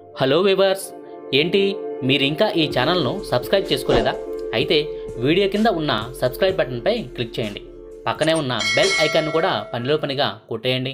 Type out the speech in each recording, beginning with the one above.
hello viewers ఏంటి మీరు ఇంకా ఈ ఛానల్ను సబ్స్క్రైబ్ చేసుకోలేదా అయితే వీడియో కింద ఉన్న సబ్స్క్రైబ్ బటన్పై క్లిక్ చేయండి పక్కనే ఉన్న బెల్ ఐకాన్ కూడా పనిలో పనిగా కొట్టేయండి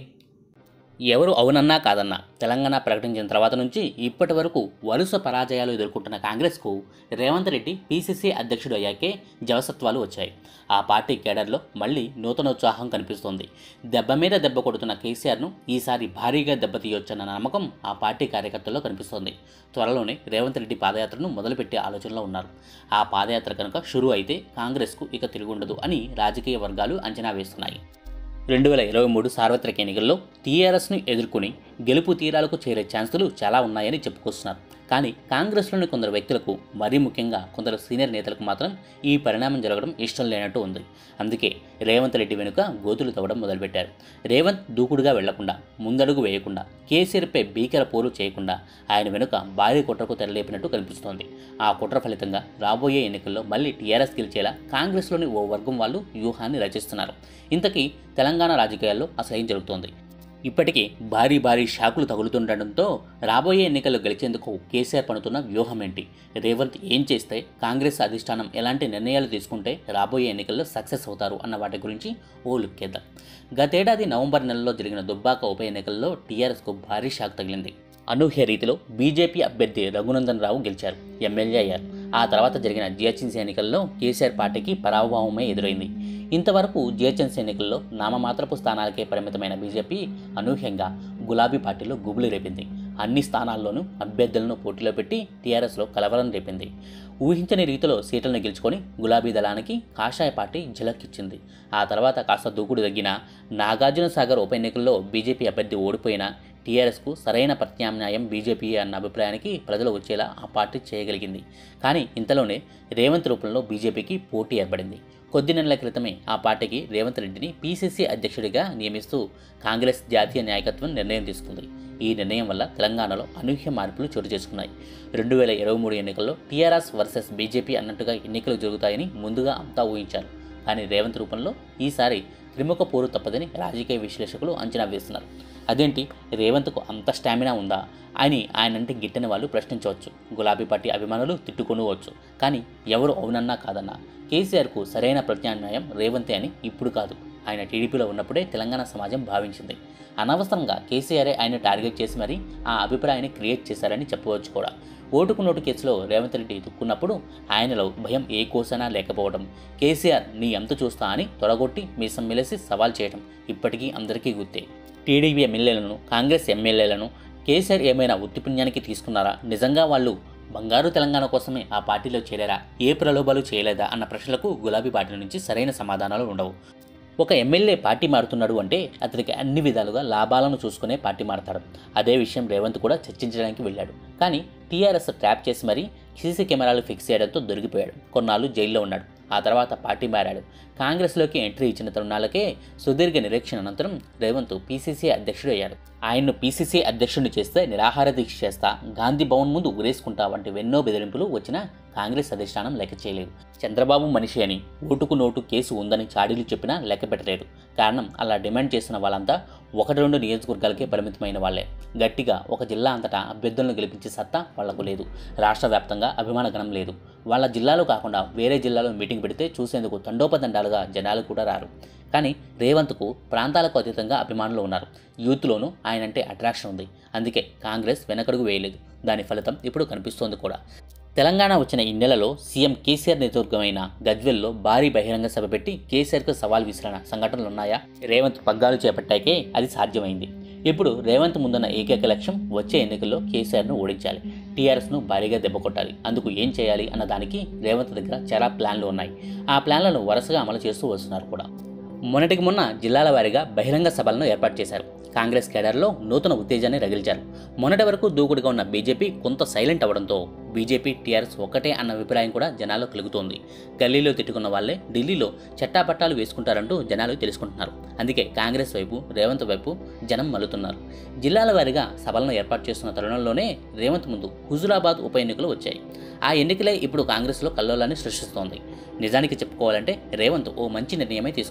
ఎవరు అవునన్నా కాదన్నా తెలంగాణ ప్రకటించిన తర్వాత నుంచి ఇప్పటి వరకు వరుస పరాజయాలు ఎదుర్కొంటున్న కాంగ్రెస్కు రేవంత్ రెడ్డి పీసీసీ అధ్యక్షుడు అయ్యాకే జవసత్వాలు వచ్చాయి ఆ పార్టీ కేడర్లో మళ్ళీ నూతనోత్సాహం కనిపిస్తోంది దెబ్బ మీద దెబ్బ కొడుతున్న కేసీఆర్ను ఈసారి భారీగా దెబ్బతీయొచ్చన్న నమ్మకం ఆ పార్టీ కార్యకర్తల్లో కనిపిస్తోంది త్వరలోనే రేవంత్ రెడ్డి పాదయాత్రను మొదలుపెట్టే ఆలోచనలో ఉన్నారు ఆ పాదయాత్ర కనుక షురూ అయితే కాంగ్రెస్కు ఇక తిరుగుండదు అని రాజకీయ వర్గాలు అంచనా వేస్తున్నాయి రెండు వేల ఇరవై మూడు సార్వత్రిక ఎన్నికల్లో టీఆర్ఎస్ను ఎదుర్కొని గెలుపు తీరాలకు చేరే ఛాన్సులు చాలా ఉన్నాయని చెప్పుకొస్తున్నారు కానీ కాంగ్రెస్లోని కొందరు వ్యక్తులకు మరీ ముఖ్యంగా కొందరు సీనియర్ నేతలకు మాత్రం ఈ పరిణామం జరగడం ఇష్టం లేనట్టు ఉంది అందుకే రేవంత్ రెడ్డి వెనుక గోతులు తవ్వడం మొదలుపెట్టారు రేవంత్ దూకుడుగా వెళ్లకుండా ముందడుగు వేయకుండా కేసీఆర్పై భీకర పోరు చేయకుండా ఆయన వెనుక భారీ కుట్రకు తెరలేపినట్టు కనిపిస్తోంది ఆ కుట్ర ఫలితంగా రాబోయే ఎన్నికల్లో మళ్ళీ టీఆర్ఎస్ గెలిచేలా కాంగ్రెస్లోని ఓ వర్గం వాళ్ళు వ్యూహాన్ని రచిస్తున్నారు ఇంతకీ తెలంగాణ రాజకీయాల్లో అసలు ఏం జరుగుతోంది ఇప్పటికీ భారీ భారీ షాకులు తగులుతుండటంతో రాబోయే ఎన్నికల్లో గెలిచేందుకు కేసీఆర్ పనుతున్న వ్యూహం ఏంటి రేవంత్ ఏం చేస్తే కాంగ్రెస్ అధిష్టానం ఎలాంటి నిర్ణయాలు తీసుకుంటే రాబోయే ఎన్నికల్లో సక్సెస్ అవుతారు అన్న వాటి గురించి ఓ లుక్కేద్దాం గతేడాది నవంబర్ నెలలో జరిగిన దుబ్బాక ఉప ఎన్నికల్లో టీఆర్ఎస్కు భారీ షాక్ తగిలింది అనూహ్య రీతిలో బీజేపీ అభ్యర్థి రఘునందన్ రావు గెలిచారు ఎమ్మెల్యే అయ్యారు ఆ తర్వాత జరిగిన జిహెచ్ఎంసీ ఎన్నికల్లో కేసీఆర్ పార్టీకి పరాభవమే ఎదురైంది ఇంతవరకు జిహెచ్ఎంసీ ఎన్నికల్లో నామమాత్రపు స్థానాలకే పరిమితమైన బీజేపీ అనూహ్యంగా గులాబీ పార్టీలో గుబులు రేపింది అన్ని స్థానాల్లోనూ అభ్యర్థులను పోటీలో పెట్టి టీఆర్ఎస్లో కలవరం రేపింది ఊహించని రీతిలో సీట్లను గెలుచుకొని గులాబీ దళానికి కాషాయ పార్టీ ఝలక్కిచ్చింది ఆ తర్వాత కాస్త దూకుడు తగ్గిన నాగార్జున సాగర్ ఉప ఎన్నికల్లో బీజేపీ అభ్యర్థి ఓడిపోయినా టీఆర్ఎస్కు సరైన ప్రత్యామ్నాయం బీజేపీ అన్న అభిప్రాయానికి ప్రజలు వచ్చేలా ఆ పార్టీ చేయగలిగింది కానీ ఇంతలోనే రేవంత్ రూపంలో బీజేపీకి పోటీ ఏర్పడింది కొద్ది నెలల క్రితమే ఆ పార్టీకి రేవంత్ రెడ్డిని పీసీసీ అధ్యక్షుడిగా నియమిస్తూ కాంగ్రెస్ జాతీయ నాయకత్వం నిర్ణయం తీసుకుంది ఈ నిర్ణయం వల్ల తెలంగాణలో అనూహ్య మార్పులు చోటు చేసుకున్నాయి రెండు వేల ఇరవై మూడు ఎన్నికల్లో టీఆర్ఎస్ వర్సెస్ బీజేపీ అన్నట్టుగా ఎన్నికలు జరుగుతాయని ముందుగా అంతా ఊహించారు కానీ రేవంత్ రూపంలో ఈసారి త్రిముఖ పోరు తప్పదని రాజకీయ విశ్లేషకులు అంచనా వేస్తున్నారు అదేంటి రేవంత్కు అంత స్టామినా ఉందా అని ఆయనంటే గిట్టని వాళ్ళు ప్రశ్నించవచ్చు గులాబీ పార్టీ అభిమానులు తిట్టుకొనవచ్చు కానీ ఎవరు అవునన్నా కాదన్నా కేసీఆర్కు సరైన ప్రత్యామ్నాయం రేవంతే అని ఇప్పుడు కాదు ఆయన టీడీపీలో ఉన్నప్పుడే తెలంగాణ సమాజం భావించింది అనవసరంగా కేసీఆరే ఆయన టార్గెట్ చేసి మరీ ఆ అభిప్రాయాన్ని క్రియేట్ చేశారని చెప్పవచ్చు కూడా ఓటుకు నోటు కేసులో రేవంత్ రెడ్డి దుక్కున్నప్పుడు ఆయనలో భయం ఏ కోసనా లేకపోవడం కేసీఆర్ నీ అంత చూస్తా అని తొడగొట్టి మీసం మెలేసి సవాల్ చేయడం ఇప్పటికీ అందరికీ గుర్తే టీడీపీ ఎమ్మెల్యేలను కాంగ్రెస్ ఎమ్మెల్యేలను కేసీఆర్ ఏమైనా ఉత్తిపుణ్యానికి తీసుకున్నారా నిజంగా వాళ్ళు బంగారు తెలంగాణ కోసమే ఆ పార్టీలో చేరారా ఏ ప్రలోభాలు చేయలేదా అన్న ప్రశ్నలకు గులాబీ పార్టీ నుంచి సరైన సమాధానాలు ఉండవు ఒక ఎమ్మెల్యే పార్టీ మారుతున్నాడు అంటే అతనికి అన్ని విధాలుగా లాభాలను చూసుకునే పార్టీ మారతాడు అదే విషయం రేవంత్ కూడా చర్చించడానికి వెళ్ళాడు కానీ టీఆర్ఎస్ ట్రాప్ చేసి మరీ సీసీ కెమెరాలు ఫిక్స్ చేయడంతో దొరికిపోయాడు కొన్నాళ్ళు జైల్లో ఉన్నాడు ఆ తర్వాత పార్టీ మారాడు కాంగ్రెస్లోకి ఎంట్రీ ఇచ్చిన తరుణాలకే సుదీర్ఘ నిరీక్షణ అనంతరం రేవంత్ పీసీసీ అధ్యక్షుడు అయ్యాడు ఆయన్ను పీసీసీ అధ్యక్షుడిని చేస్తే నిరాహార దీక్ష చేస్తా గాంధీ భవన్ ముందు ఉరేసుకుంటా వంటి ఎన్నో బెదిరింపులు వచ్చినా కాంగ్రెస్ అధిష్టానం లెక్క చేయలేదు చంద్రబాబు మనిషి అని ఓటుకు నోటు కేసు ఉందని చాడీలు చెప్పినా లెక్క పెట్టలేదు కారణం అలా డిమాండ్ చేసిన వాళ్ళంతా ఒకటి రెండు నియోజకవర్గాలకే పరిమితమైన వాళ్లే గట్టిగా ఒక జిల్లా అంతటా అభ్యర్థులను గెలిపించే సత్తా వాళ్లకు లేదు రాష్ట్ర వ్యాప్తంగా అభిమాన గణం లేదు వాళ్ళ జిల్లాలో కాకుండా వేరే జిల్లాలో మీటింగ్ పెడితే చూసేందుకు తండోపతండాలుగా జనాలు కూడా రారు కానీ రేవంత్కు ప్రాంతాలకు అతీతంగా అభిమానులు ఉన్నారు యూత్లోనూ ఆయనంటే అట్రాక్షన్ ఉంది అందుకే కాంగ్రెస్ వెనకడుగు వేయలేదు దాని ఫలితం ఇప్పుడు కనిపిస్తోంది కూడా తెలంగాణ వచ్చిన ఈ నెలలో సీఎం కేసీఆర్ నేతృత్వమైన గజ్వెల్లో భారీ బహిరంగ సభ పెట్టి కేసీఆర్కు సవాల్ విసిరిన సంఘటనలు ఉన్నాయా రేవంత్ పగ్గాలు చేపట్టాకే అది సాధ్యమైంది ఇప్పుడు రేవంత్ ముందున్న ఏకైక లక్ష్యం వచ్చే ఎన్నికల్లో కేసీఆర్ను ఓడించాలి టీఆర్ఎస్ను భారీగా దెబ్బకొట్టాలి అందుకు ఏం చేయాలి అన్న దానికి రేవంత్ దగ్గర చాలా ప్లాన్లు ఉన్నాయి ఆ ప్లాన్లను వరుసగా అమలు చేస్తూ వస్తున్నారు కూడా మొన్నటికి మొన్న జిల్లాల వారీగా బహిరంగ సభలను ఏర్పాటు చేశారు కాంగ్రెస్ కేడర్లో నూతన ఉత్తేజాన్ని రగిల్చారు మొన్నటి వరకు దూకుడుగా ఉన్న బీజేపీ కొంత సైలెంట్ అవడంతో బీజేపీ టీఆర్ఎస్ ఒకటే అన్న అభిప్రాయం కూడా జనాల్లో కలుగుతోంది గల్లీలో తిట్టుకున్న వాళ్ళే ఢిల్లీలో చట్టాపట్టాలు వేసుకుంటారంటూ జనాలు తెలుసుకుంటున్నారు అందుకే కాంగ్రెస్ వైపు రేవంత్ వైపు జనం మలుతున్నారు జిల్లాల వారీగా సభలను ఏర్పాటు చేస్తున్న తరుణంలోనే రేవంత్ ముందు హుజురాబాద్ ఉప ఎన్నికలు వచ్చాయి ఆ ఎన్నికలే ఇప్పుడు కాంగ్రెస్లో కల్లోలాన్ని సృష్టిస్తోంది నిజానికి చెప్పుకోవాలంటే రేవంత్ ఓ మంచి నిర్ణయమే తీసుకున్నారు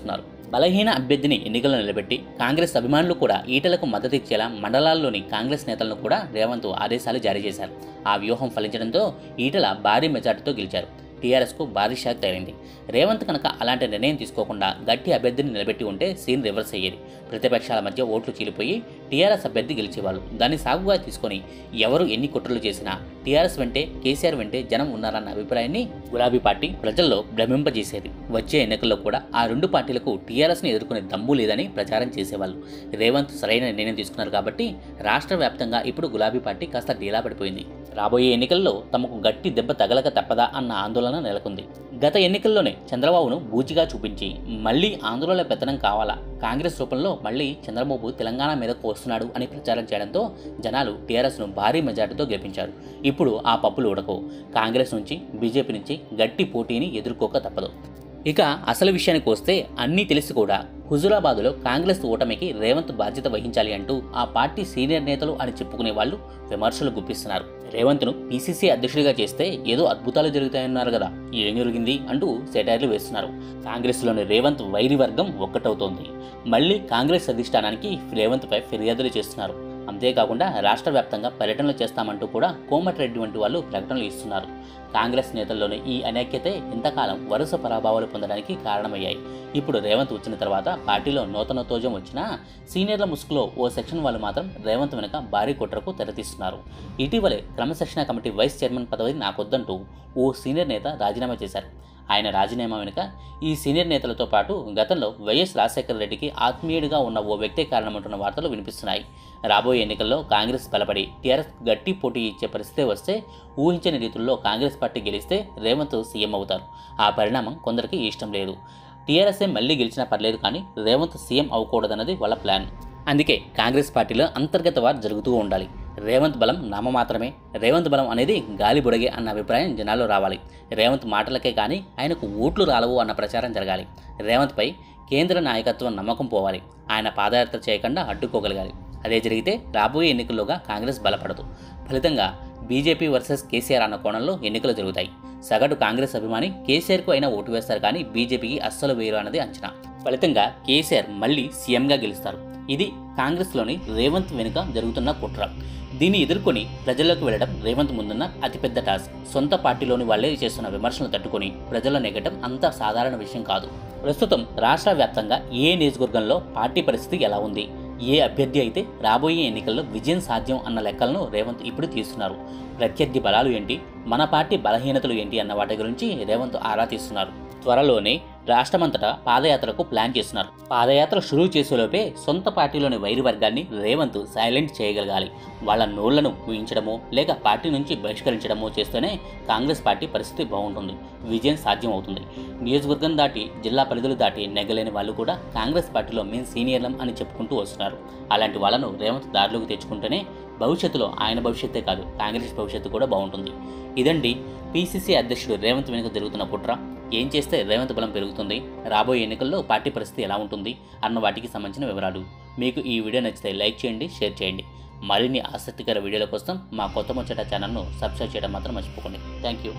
బలహీన అభ్యర్థిని ఎన్నికల్లో నిలబెట్టి కాంగ్రెస్ అభిమానులు కూడా ఈటలకు మద్దతు ఇచ్చేలా మండలాల్లోని కాంగ్రెస్ నేతలను కూడా రేవంత్ ఆదేశాలు జారీ చేశారు ఆ వ్యూహం ఫలించడంతో ఈటల భారీ మెజార్టీతో గెలిచారు టీఆర్ఎస్కు భారీ షాక్ తగిలింది రేవంత్ కనుక అలాంటి నిర్ణయం తీసుకోకుండా గట్టి అభ్యర్థిని నిలబెట్టి ఉంటే సీన్ రివర్స్ అయ్యేది ప్రతిపక్షాల మధ్య ఓట్లు చీలిపోయి టీఆర్ఎస్ అభ్యర్థి గెలిచేవాళ్ళు దాన్ని సాగుగా తీసుకొని ఎవరు ఎన్ని కుట్రలు చేసినా టీఆర్ఎస్ వెంటే కేసీఆర్ వెంటే జనం ఉన్నారన్న అభిప్రాయాన్ని గులాబీ పార్టీ ప్రజల్లో భ్రమింపజేసేది వచ్చే ఎన్నికల్లో కూడా ఆ రెండు పార్టీలకు టీఆర్ఎస్ని ఎదుర్కొనే దమ్ము లేదని ప్రచారం చేసేవాళ్ళు రేవంత్ సరైన నిర్ణయం తీసుకున్నారు కాబట్టి రాష్ట్ర వ్యాప్తంగా ఇప్పుడు గులాబీ పార్టీ కాస్త డీలా పడిపోయింది రాబోయే ఎన్నికల్లో తమకు గట్టి దెబ్బ తగలక తప్పదా అన్న ఆందోళన నెలకొంది గత ఎన్నికల్లోనే చంద్రబాబును బూచిగా చూపించి మళ్ళీ ఆందోళన పెత్తనం కావాలా కాంగ్రెస్ రూపంలో మళ్ళీ చంద్రబాబు తెలంగాణ మీదకు వస్తున్నాడు అని ప్రచారం చేయడంతో జనాలు టీఆర్ఎస్ను భారీ మెజార్టీతో గెలిపించారు ఇప్పుడు ఆ పప్పులు ఉడకవు కాంగ్రెస్ నుంచి బీజేపీ నుంచి గట్టి పోటీని ఎదుర్కోక తప్పదు ఇక అసలు విషయానికి వస్తే అన్నీ తెలిసి కూడా హుజురాబాద్లో కాంగ్రెస్ ఓటమికి రేవంత్ బాధ్యత వహించాలి అంటూ ఆ పార్టీ సీనియర్ నేతలు అని చెప్పుకునే వాళ్ళు విమర్శలు గుప్పిస్తున్నారు రేవంత్ను పీసీసీ అధ్యక్షుడిగా చేస్తే ఏదో అద్భుతాలు జరుగుతాయన్నారు కదా ఏం జరిగింది అంటూ సెటైర్లు వేస్తున్నారు కాంగ్రెస్లోని రేవంత్ వైరి వర్గం ఒక్కటవుతోంది మళ్ళీ కాంగ్రెస్ అధిష్టానానికి రేవంత్పై ఫిర్యాదులు చేస్తున్నారు అంతేకాకుండా రాష్ట్ర వ్యాప్తంగా పర్యటనలు చేస్తామంటూ కూడా కోమటిరెడ్డి వంటి వాళ్ళు ప్రకటనలు ఇస్తున్నారు కాంగ్రెస్ నేతల్లోని ఈ అనైక్యతే ఇంతకాలం వరుస పరాభావాలు పొందడానికి కారణమయ్యాయి ఇప్పుడు రేవంత్ వచ్చిన తర్వాత పార్టీలో నూతన తోజం వచ్చినా సీనియర్ల ముసుగులో ఓ సెక్షన్ వాళ్ళు మాత్రం రేవంత్ వెనుక భారీ కుట్రకు తెరతీస్తున్నారు ఇటీవలే క్రమశిక్షణ కమిటీ వైస్ చైర్మన్ పదవి నాకొద్దంటూ ఓ సీనియర్ నేత రాజీనామా చేశారు ఆయన రాజీనామా వెనుక ఈ సీనియర్ నేతలతో పాటు గతంలో వైఎస్ రాజశేఖర రెడ్డికి ఆత్మీయుడిగా ఉన్న ఓ వ్యక్తే కారణమంటున్న వార్తలు వినిపిస్తున్నాయి రాబోయే ఎన్నికల్లో కాంగ్రెస్ బలపడి టీఆర్ఎస్ గట్టి పోటీ ఇచ్చే పరిస్థితి వస్తే ఊహించని రీతుల్లో కాంగ్రెస్ పార్టీ గెలిస్తే రేవంత్ సీఎం అవుతారు ఆ పరిణామం కొందరికి ఇష్టం లేదు టీఆర్ఎస్ఏ మళ్ళీ గెలిచినా పర్లేదు కానీ రేవంత్ సీఎం అవ్వకూడదన్నది వాళ్ళ ప్లాన్ అందుకే కాంగ్రెస్ పార్టీలో అంతర్గత వార్ జరుగుతూ ఉండాలి రేవంత్ బలం నామ మాత్రమే రేవంత్ బలం అనేది గాలి బుడగే అన్న అభిప్రాయం జనాల్లో రావాలి రేవంత్ మాటలకే కానీ ఆయనకు ఓట్లు రాలవు అన్న ప్రచారం జరగాలి రేవంత్పై కేంద్ర నాయకత్వం నమ్మకం పోవాలి ఆయన పాదయాత్ర చేయకుండా అడ్డుకోగలగాలి అదే జరిగితే రాబోయే ఎన్నికల్లోగా కాంగ్రెస్ బలపడదు ఫలితంగా బీజేపీ వర్సెస్ కేసీఆర్ అన్న కోణంలో ఎన్నికలు జరుగుతాయి సగటు కాంగ్రెస్ అభిమాని కేసీఆర్కు అయినా ఓటు వేస్తారు కానీ బీజేపీకి అస్సలు వేరు అన్నది అంచనా ఫలితంగా కేసీఆర్ మళ్ళీ సీఎంగా గెలుస్తారు ఇది కాంగ్రెస్లోని రేవంత్ వెనుక జరుగుతున్న కుట్ర దీన్ని ఎదుర్కొని ప్రజల్లోకి వెళ్లడం రేవంత్ ముందున్న అతిపెద్ద టాస్క్ సొంత పార్టీలోని వాళ్ళే చేస్తున్న విమర్శలు తట్టుకొని ప్రజల్లో నెగ్గడం అంత సాధారణ విషయం కాదు ప్రస్తుతం రాష్ట్ర వ్యాప్తంగా ఏ నియోజకవర్గంలో పార్టీ పరిస్థితి ఎలా ఉంది ఏ అభ్యర్థి అయితే రాబోయే ఎన్నికల్లో విజయం సాధ్యం అన్న లెక్కలను రేవంత్ ఇప్పుడు తీస్తున్నారు ప్రత్యర్థి బలాలు ఏంటి మన పార్టీ బలహీనతలు ఏంటి అన్న వాటి గురించి రేవంత్ ఆరా తీస్తున్నారు త్వరలోనే రాష్ట్రమంతటా పాదయాత్రకు ప్లాన్ చేస్తున్నారు పాదయాత్ర షురూ చేసేలోపే సొంత పార్టీలోని వైరి వర్గాన్ని రేవంత్ సైలెంట్ చేయగలగాలి వాళ్ళ నోళ్లను ఊహించడమో లేక పార్టీ నుంచి బహిష్కరించడమో చేస్తేనే కాంగ్రెస్ పార్టీ పరిస్థితి బాగుంటుంది విజయం సాధ్యం అవుతుంది నియోజకవర్గం దాటి జిల్లా పరిధులు దాటి నెగ్గలేని వాళ్ళు కూడా కాంగ్రెస్ పార్టీలో మేము సీనియర్లం అని చెప్పుకుంటూ వస్తున్నారు అలాంటి వాళ్ళను రేవంత్ దారిలోకి తెచ్చుకుంటేనే భవిష్యత్తులో ఆయన భవిష్యత్తే కాదు కాంగ్రెస్ భవిష్యత్తు కూడా బాగుంటుంది ఇదండి పీసీసీ అధ్యక్షుడు రేవంత్ వెనుక జరుగుతున్న కుట్ర ఏం చేస్తే రేవంత్ బలం పెరుగుతుంది రాబోయే ఎన్నికల్లో పార్టీ పరిస్థితి ఎలా ఉంటుంది అన్న వాటికి సంబంధించిన వివరాలు మీకు ఈ వీడియో నచ్చితే లైక్ చేయండి షేర్ చేయండి మరిన్ని ఆసక్తికర వీడియోల కోసం మా కొత్త ముచ్చట ఛానల్ను సబ్స్క్రైబ్ చేయడం మాత్రం మర్చిపోకండి థ్యాంక్ యూ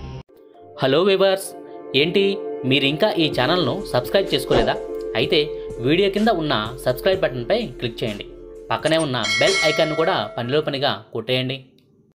హలో వివర్స్ ఏంటి మీరు ఇంకా ఈ ఛానల్ను సబ్స్క్రైబ్ చేసుకోలేదా అయితే వీడియో కింద ఉన్న సబ్స్క్రైబ్ బటన్పై క్లిక్ చేయండి పక్కనే ఉన్న బెల్ ఐకాన్ కూడా పనిలో పనిగా కొట్టేయండి